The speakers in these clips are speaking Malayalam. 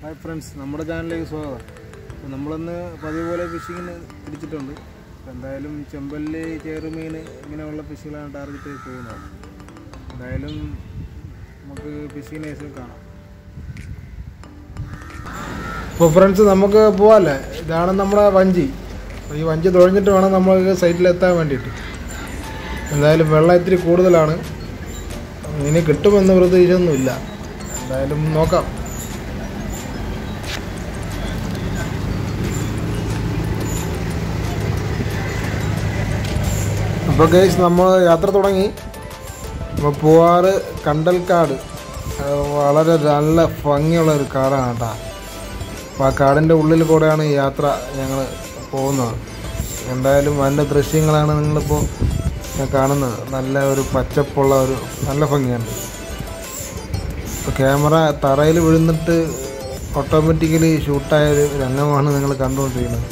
ഹായ് ഫ്രണ്ട്സ് നമ്മുടെ ചാനലിലേക്ക് സ്വാഗതം അപ്പോൾ നമ്മളിന്ന് പതിവ് പോലെ ഫിഷിങ്ങിന് പിടിച്ചിട്ടുണ്ട് അപ്പോൾ എന്തായാലും ചെമ്പല്ലി ചേറുമീൻ ഇങ്ങനെയുള്ള ഫിഷുകളാണ് ടാർഗറ്റ് ചെയ്ത് പോകുന്നത് എന്തായാലും നമുക്ക് ഫിഷിങ്ങിന് ശേഷം കാണാം അപ്പോൾ ഫ്രണ്ട്സ് നമുക്ക് പോവാല്ലേ ഇതാണ് നമ്മുടെ വഞ്ചി അപ്പോൾ ഈ വഞ്ചി തുഴഞ്ഞിട്ട് വേണം നമ്മൾ സൈറ്റിലെത്താൻ വേണ്ടിയിട്ട് എന്തായാലും വെള്ളം ഇത്തിരി കൂടുതലാണ് ഇനി കിട്ടുമെന്ന് പ്രതീക്ഷയൊന്നുമില്ല എന്തായാലും നോക്കാം അപ്പോൾ ഗൈസ് നമ്മൾ യാത്ര തുടങ്ങി അപ്പോൾ പൂവാറ് കണ്ടൽക്കാട് അത് വളരെ നല്ല ഭംഗിയുള്ള ഒരു കാടാണ് കേട്ടോ അപ്പോൾ ആ കാടിൻ്റെ ഉള്ളിൽ കൂടെയാണ് ഈ യാത്ര ഞങ്ങൾ പോകുന്നത് എന്തായാലും അതിൻ്റെ ദൃശ്യങ്ങളാണ് നിങ്ങളിപ്പോൾ കാണുന്നത് നല്ല ഒരു പച്ചപ്പുള്ള ഒരു നല്ല ഭംഗിയുണ്ട് ഇപ്പോൾ ക്യാമറ തറയിൽ വീഴുന്നിട്ട് ഓട്ടോമാറ്റിക്കലി ഷൂട്ടായ ഒരു രംഗമാണ് നിങ്ങൾ കണ്ടുകൊണ്ടിരിക്കുന്നത്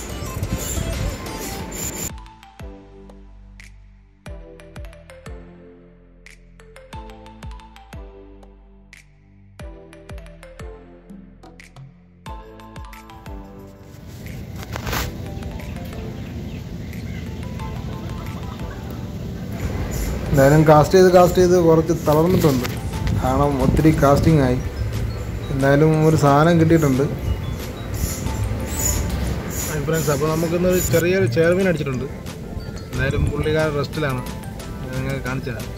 എന്തായാലും കാസ്റ്റ് ചെയ്ത് കാസ്റ്റ് ചെയ്ത് കുറച്ച് തളർന്നിട്ടുണ്ട് കാരണം ഒത്തിരി കാസ്റ്റിംഗ് ആയി എന്തായാലും ഒരു സാധനം കിട്ടിയിട്ടുണ്ട് ഫ്രണ്ട്സ് അപ്പോൾ നമുക്കിന്നൊരു ചെറിയൊരു ചെയർമീൻ അടിച്ചിട്ടുണ്ട് എന്തായാലും പുള്ളിക്കാരൻ റെസ്റ്റിലാണ് നിങ്ങൾ കാണിച്ചു തരാം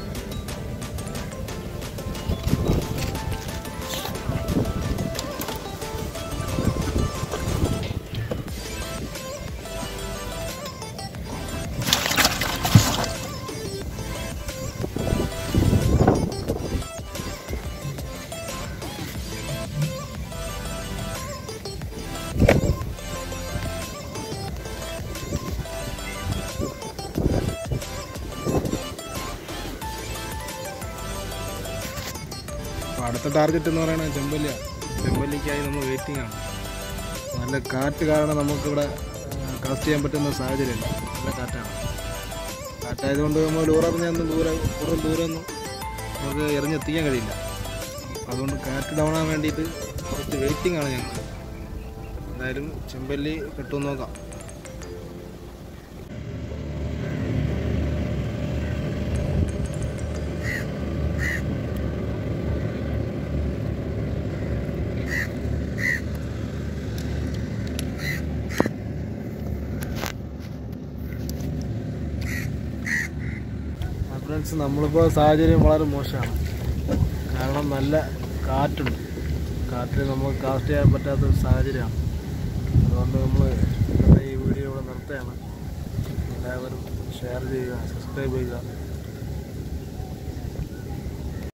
അപ്പോൾ അടുത്ത ടാർഗറ്റ് എന്ന് പറയുന്നത് ചെമ്പല്ലിയാണ് ചെമ്പല്ലിക്കായി നമ്മൾ വെയിറ്റിംഗ് ആണ് നല്ല കാറ്റ് കാരണം നമുക്കിവിടെ കാസ്റ്റ് ചെയ്യാൻ പറ്റുന്ന സാഹചര്യമില്ല നല്ല കാറ്റാണ് കാറ്റായതുകൊണ്ട് നമ്മൾ ലൂററിഞ്ഞൊന്നും ദൂരെ കൂടുതൽ ദൂരമൊന്നും നമുക്ക് എറിഞ്ഞെത്തിക്കാൻ കഴിയില്ല അതുകൊണ്ട് കാറ്റ് ഡൗൺ ആവാൻ വേണ്ടിയിട്ട് കുറച്ച് വെയിറ്റിംഗ് ആണ് ഞങ്ങൾക്ക് എന്തായാലും ചെമ്പല്ലി കിട്ടുമെന്ന് നോക്കാം ഫ്രണ്ട്സ് നമ്മളിപ്പോൾ സാഹചര്യം വളരെ മോശമാണ് കാരണം നല്ല കാറ്റുണ്ട് കാറ്റിൽ നമുക്ക് കാസ്റ്റ് ചെയ്യാൻ പറ്റാത്ത ഒരു സാഹചര്യമാണ് അതുകൊണ്ട് നമ്മൾ ഇന്നത്തെ ഈ വീഡിയോ ഇവിടെ നിർത്തുകയാണ് എല്ലാവരും ഷെയർ ചെയ്യുക സബ്സ്ക്രൈബ് ചെയ്യുക